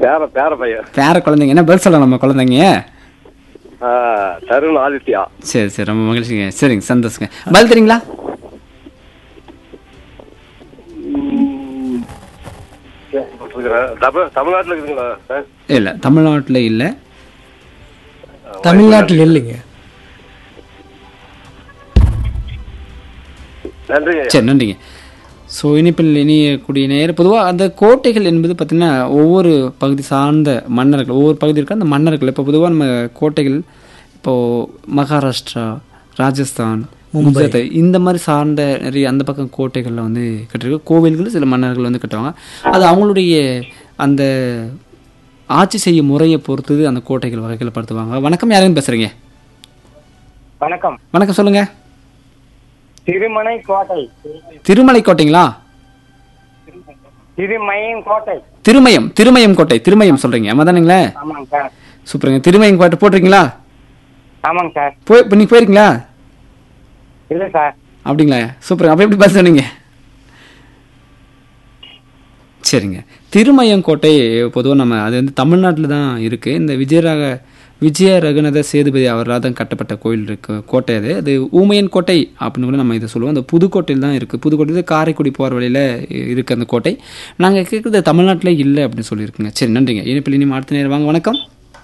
பேர பேர பையன் பேர குழந்தைங்க என்ன பதில் சொல்லலாம் நம்ம குழந்தைங்க ஆ, தருண் ஆதித்யா சரி சரி ரொம்ப மகிழ்ச்சிங்க சரிங்க சந்தோஷங்க பதில் தெரியுங்களா தமிழ் தமிழ்நாட்டில் இருக்குங்களா சார் இல்லை தமிழ்நாட்டில் இல்லை தமிழ்நாட்டில் இல்லைங்க நன்றிங்க சரி நன்றிங்க ஸோ இனிப்பில் இனியக்கூடிய நேரம் பொதுவாக அந்த கோட்டைகள் என்பது பார்த்திங்கன்னா ஒவ்வொரு பகுதி சார்ந்த மன்னர்கள் ஒவ்வொரு பகுதி இருக்க அந்த மன்னர்கள் இப்போ பொதுவாக நம்ம கோட்டைகள் இப்போது மகாராஷ்டிரா ராஜஸ்தான் குஜராத் இந்த மாதிரி சார்ந்த நிறைய அந்த பக்கம் கோட்டைகளில் வந்து கட்டிருக்கு கோவில்கள் சில மன்னர்கள் வந்து கட்டுவாங்க அது அவங்களுடைய அந்த ஆட்சி செய்யும் முறையை பொறுத்தது அந்த கோட்டைகள் வகைகளை படுத்துவாங்க வணக்கம் யாரையும் பேசுகிறீங்க வணக்கம் வணக்கம் சொல்லுங்கள் திருமலை கோட்டை திருமலை கோட்டைங்களா திருமயின் கோட்டை திருமயம் திருமயம் கோட்டை திருமயம் சொல்றீங்க ஆமா தானுங்களே ஆமாங்க சார் சூப்பருங்க திருமயம் கோட்டை போட்டிருக்கீங்களா ஆமாங்க சார் போய் இப்போ நீங்கள் போயிருக்கீங்களா இல்லை சார் அப்படிங்களா சூப்பருங்க அப்போ எப்படி பஸ் சொன்னீங்க சரிங்க திருமயம் கோட்டை பொதுவாக நம்ம அது வந்து தமிழ்நாட்டில் தான் இருக்குது இந்த விஜயராக விஜய ரகுநாத சேதுபதி அவரால் தான் கட்டப்பட்ட கோயில் இருக்கு கோட்டை அது அது ஊமையன் கோட்டை அப்படின்னு கூட நம்ம இதை சொல்லுவோம் அந்த புதுக்கோட்டையில் தான் இருக்குது புதுக்கோட்டையில் காரைக்குடி போகிற வழியில் இருக்குது அந்த கோட்டை நாங்கள் கேட்குறது தமிழ்நாட்டில் இல்லை அப்படின்னு சொல்லியிருக்குங்க சரி நன்றிங்க இனிப்பில் இனிமே அடுத்த நேரம் வாங்க வணக்கம்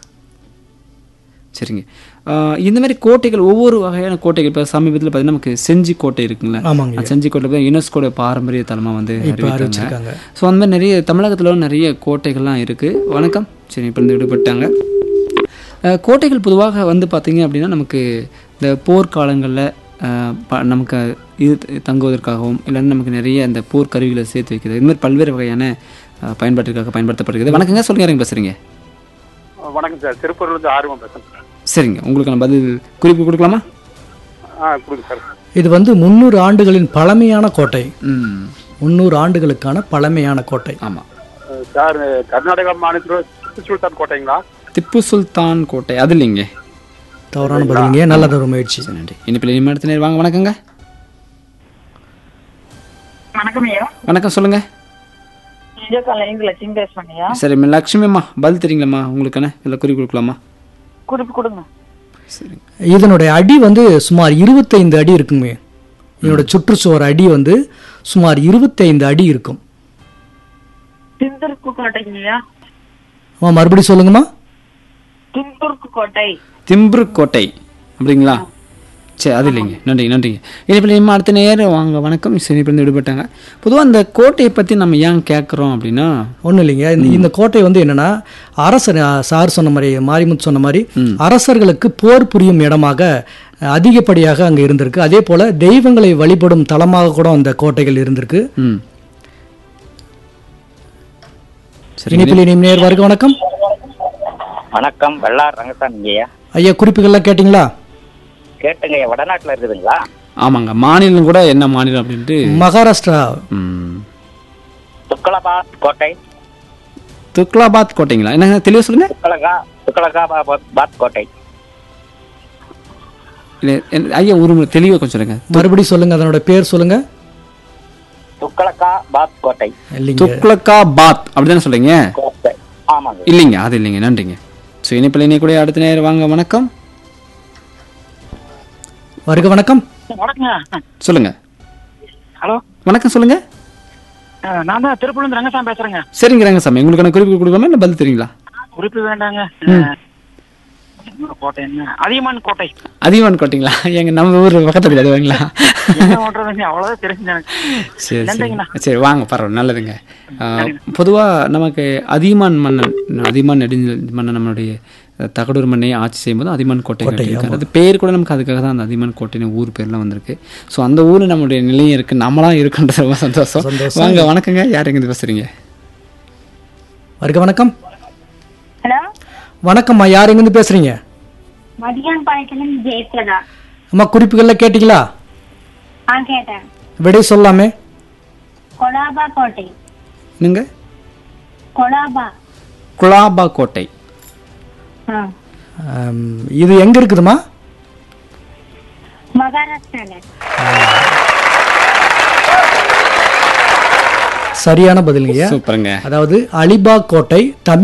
சரிங்க ஆஹ் இந்த மாதிரி கோட்டைகள் ஒவ்வொரு வகையான கோட்டைகள் இப்போ சமீபத்தில் பார்த்தீங்கன்னா நமக்கு செஞ்சி கோட்டை இருக்குங்களா ஆமாங்க அந்த செஞ்சி கோட்டை யுனெஸ்கோட பாரம்பரிய தலமாக வந்து இப்போ அறிவித்தாங்க அறிவிச்சிருக்காங்க ஸோ அந்த மாதிரி நிறைய தமிழகத்தில் நிறைய கோட்டைகள்லாம் இருக்குது வணக்கம் சரி இப்போ இருந்து விடுபட்டாங்க அஹ் கோட்டைகள் பொதுவாக வந்து பார்த்தீங்க அப்படின்னா நமக்கு இந்த போர்க்காலங்களில் அஹ், ப- நமக்கு இது தங்குவதற்காகவும் இல்லைன்னா நமக்கு நிறைய அந்த போர் கருவிகளை சேர்த்து வைக்கிறது இது மாதிரி பல்வேறு வகையான அஹ், பயன்பாட்டிற்காக பயன்படுத்தப்படுகிறது வணக்கங்க சொல்லுங்க யாருங்க பேசுகிறீங்க வணக்கம் சார் திருப்பூர்லேருந்து ஆர்வம் பேசுகிறேன் சார் சரிங்க உங்களுக்கு நான் பதில் குறிப்பு கொடுக்கலாமா ஆ கொடுங்க சார் இது வந்து முந்நூறு ஆண்டுகளின் பழமையான கோட்டை ம் முந்நூறு ஆண்டுகளுக்கான பழமையான கோட்டை ஆமாம் சார் கர்நாடகா மாநிலத்தில் திப்பு சுல்தான் கோட்டைங்களா திப்பு சுல்தான் கோட்டை அது இல்லைங்க தவறான பதிலுங்க நல்லதொரு முயற்சி சரி நன்றி இனிப்பில் இனிமே அடுத்த நேரம் வாங்க வணக்கங்க வணக்கம் ஐயா வணக்கம் சொல்லுங்க விஜய் காலையில் லட்சுமி பேசுறேங்க ஐயா சரி அம்மா, லக்ஷ்மிம்மா பதில் தெரியுங்களாம்மா உங்களுக்கான இல்லை குறிப்பு கொடுக்கலாமா குறிப்பு கொடுங்க சரிங்க இதனுடைய அடி வந்து சுமார் இருபத்தைந்து அடி இருக்குங்க இதனோட சுற்றுச்சுவர் அடி வந்து சுமார் இருபத்தைந்து அடி இருக்கும் திந்துருக்கு கோட்டைங்க ஐயா ஆமா மறுபடியும் சொல்லுங்கம்மா திந்துருக்கு கோட்டை திம்புரு கோட்டை அப்படிங்களா சரி அது இல்லைங்க நன்றி நன்றிங்க இனிப்பில் இனிமே அடுத்த நேரம் வாங்க வணக்கம் சரி இப்போ விடுபட்டாங்க பொதுவாக அந்த கோட்டையை பற்றி நம்ம ஏன் கேட்குறோம் அப்படின்னா ஒன்றும் இல்லைங்க இந்த இந்த கோட்டை வந்து என்னன்னா அரசர் அஹ், சார் சொன்ன மாதிரி மாரிமுத்து சொன்ன மாதிரி அரசர்களுக்கு போர் புரியும் இடமாக அஹ், அதிகப்படியாக அங்கே இருந்திருக்கு அதே போல தெய்வங்களை வழிபடும் தலமாக கூட அந்த கோட்டைகள் இருந்திருக்கு ம் சரி இனிப்பில் இனி நேர் வருக வணக்கம் வணக்கம் வெள்ளார் ரங்கசாமிங்கய்யா ஐயா குறிப்புகள்லாம் கேட்டிங்களா கேட்டுங்க வடநாட்டுல இருக்குதுங்களா ஆமாங்க மாநிலம் கூட என்ன மாநிலம் அப்படின்ட்டு மகாராஷ்டிரா ம் துக்களபாத் கோட்டை துக்லாபாத் கோட்டைங்களா என்னங்க தெளிவாக சொல்லுங்க துக்களகா துக்களகா பாத் கோட்டை இல்லை என்ன- ஐயா ஒரு முறை தெளிவாக கொஞ்சம் சொல்லுங்க மறுபடியும் சொல்லுங்க அதனோட பேர் சொல்லுங்க துக்களகா பாத் கோட்டை இல்லைங்க துக்லக்கா பாத் அப்படிதானே சொல்றீங்க கோட்டை ஆமாங்க இல்லைங்க அது இல்லைங்க நன்றிங்க ஸோ இனிப்பில் இனி கூட அடுத்த நேரம் வாங்க வணக்கம் வருக வணக்கம் வணக்கங்க சொல்லுங்க ஹலோ வணக்கம் சொல்லுங்க நான் தான் திருப்பூர்லேருந்து ரங்கசாமி பேசுறேங்க சரிங்க ரங்கசாமி உங்களுக்கான குறிப்பு கொடுக்கலாமா இல்லை பதில் தெரியுங்களா குறிப்பு வேண்டாங்க என்ன கோட்டை என்ன அதியமான் கோட்டை அதிகமான கோட்டைங்களா எங்க நம்ம ஊர் பக்கத்தில் அதுவாங்களா என்ன பண்றதுங்க அவ்வளவுதான் தெரிஞ்சு எனக்கு சரி சரி நன்றிங்கண்ணா. சரி வாங்க பரவாயில்ல நல்லதுங்க பொதுவாக நமக்கு அதியமான் மன்னன் அதியமான் நெடுஞ்சல் மன்னன் நம்மளுடைய அஹ், தகடூர் மண்ணை ஆட்சி செய்யும்போது அதியமான் கோட்டை கட்டியிருக்காரு அது பேர் கூட நமக்கு அதுக்காக தான் அந்த அதியமான் கோட்டைன்னு ஊர் பேர்லாம் வந்திருக்கு ஸோ அந்த ஊர் நம்மளுடைய நிலையம் இருக்கு நம்மளாம் இருக்குன்றது ரொம்ப சந்தோஷம் சந்தோஷம். வாங்க வணக்கங்க யார் எங்க பேசுறீங்க வருக வணக்கம் ஹலோ வணக்கம்மா யார் எங்கேருந்து பேசுறீங்க மதியான் பாளையத்துலேருந்து ஜெயபிரதா அம்மா குறிப்புகள்லாம் கேட்டிங்களா ஆ கேட்டேன் விடை சொல்லாமே கொலாபா கோட்டை என்னங்க கொலாபா குலாபா கோட்டை ஆ ஆம், இது எங்க இருக்குதுமா மகாராஷ்டிரால சரியான பதிலுங்கய்யா சூப்பருங்க அதாவது அலிபாக் கோட்டை தமிழ்